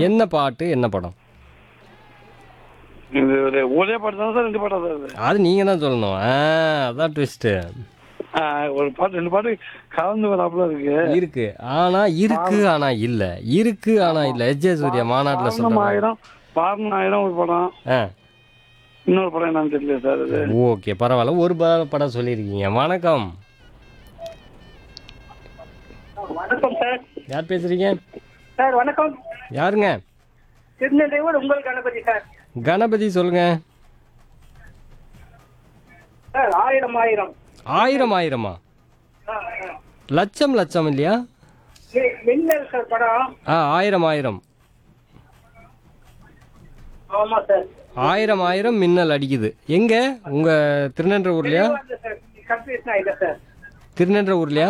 என்ன பாட்டு என்ன படம் இது ஒரு ஒரே பாட்டு தானே சார் ரெண்டு பாட்டா சார் இது அது நீங்கள் தான் சொல்லணும் ஆ அதான் ட்விஸ்ட்டு ஆ, ஒரு பாட்டு ரெண்டு பாட்டு கலந்து வராப்புல இருக்கு இருக்கு ஆனா இருக்கு ஆனா இல்ல இருக்கு ஆனா இல்ல எஜ்ஜே சூர்யா மாநாட்டுல வாரணம் சொல்றாங்க ஆயிரம் வாரணம் ஆயிரம் ஒரு படம் ஆ இன்னொரு படம் என்னன்னு தெரியல சார் இது ஓகே பரவாயில்ல ஒரு ப- படம் சொல்லியிருக்கீங்க வணக்கம் வணக்கம் சார் யார் பேசுறீங்க சார் வணக்கம் யாருங்க திருநெல்வேலூர் உங்கள் கணபதி சார் கணபதி சொல்லுங்க சார் ஆயிரம் ஆயிரம் ஆயிரம் ஆயிரமா ஆ, ஆ. லட்சம் லட்சம் இல்லையா மி- மின்னல் சார் படம் ஆ ஆயிரம் ஆயிரம் ஆமா சார் ஆயிரம் ஆயிரம் மின்னல் அடிக்குது எங்க உங்க திருநென்ற ஊர்லயா வந்து சார் கன்ஃபியூஷன் ஆயிட்டேன் சார் திருநென்ற ஊர்லயா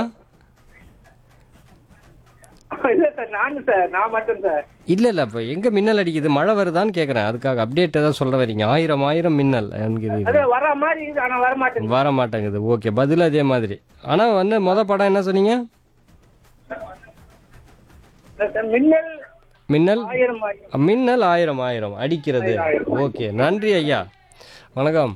இல்ல சார் நானு சார் நான் மட்டும் சார் இல்ல இல்ல இப்ப எங்க மின்னல் அடிக்குது மழை வருதான்னு கேக்குறேன் அதுக்காக அப்டேட் ஏதாவது சொல்ல வரீங்க ஆயிரம் ஆயிரம் மின்னல் எனக்கு இது அது வர மாதிரி இருக்குது ஆனா வர மாட்டேங்குது வர மாட்டேங்குது ஓகே பதில் அதே மாதிரி ஆனா வந்து மொத படம் என்ன சொன்னீங்க சார், மின்னல் மின்னல் ஆயிரம் ஆயிரம் மின்னல் ஆயிரம் ஆயிரம் அடிக்கிறது ஓகே நன்றி ஐயா வணக்கம்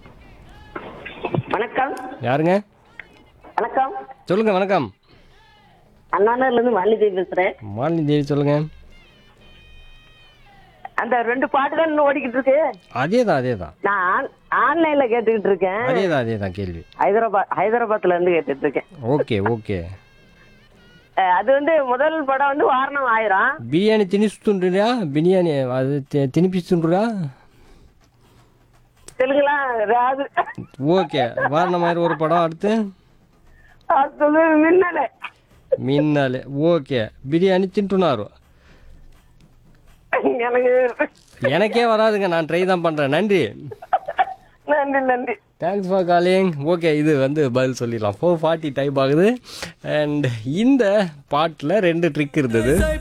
வணக்கம் யாருங்க வணக்கம் சொல்லுங்க வணக்கம் அண்ணாநகர்ல இருந்து வாணிதேவி பேசுறேன் மாலினி தேவி சொல்லுங்க அந்த ரெண்டு பாட்டு தான் இன்னும் ஓடிக்கிட்டு இருக்கு அதே தான் அதே தான் நான் ஆன்- ஆன்லைன்ல கேட்டுக்கிட்டு இருக்கேன் அதே தான் அதே தான் கேள்வி ஹைதராபாத் ஹைதராபாத்ல இருந்து கேட்டுட்டு இருக்கேன் ஓகே ஓகே அஹ் அது வந்து முதல் படம் வந்து வாரணம் ஆயிரம் బిర్యానీ తినిస్తుండ్రా బిర్యానీ అది తి- తినిపిస్తుండ్రా தெலுங்குல அது ஓகே வாரண மாதிரி ஒரு படம் அடுத்து அடுத்தது மின்னல் మిన్నలే ఓకే బిర్యానీ తింటున్నారు எனக்கு எனக்கே வராதுங்க நான் ட்ரை தான் பண்ணுறேன் நன்றி நன்றி நன்றி தேங்க்ஸ் ஃபார் காலிங் ஓகே இது வந்து பதில் சொல்லிடலாம் ஃபோர் ஃபார்ட்டி டைப் ஆகுது அண்ட் இந்த பாட்டில் ரெண்டு ட்ரிக் இருந்தது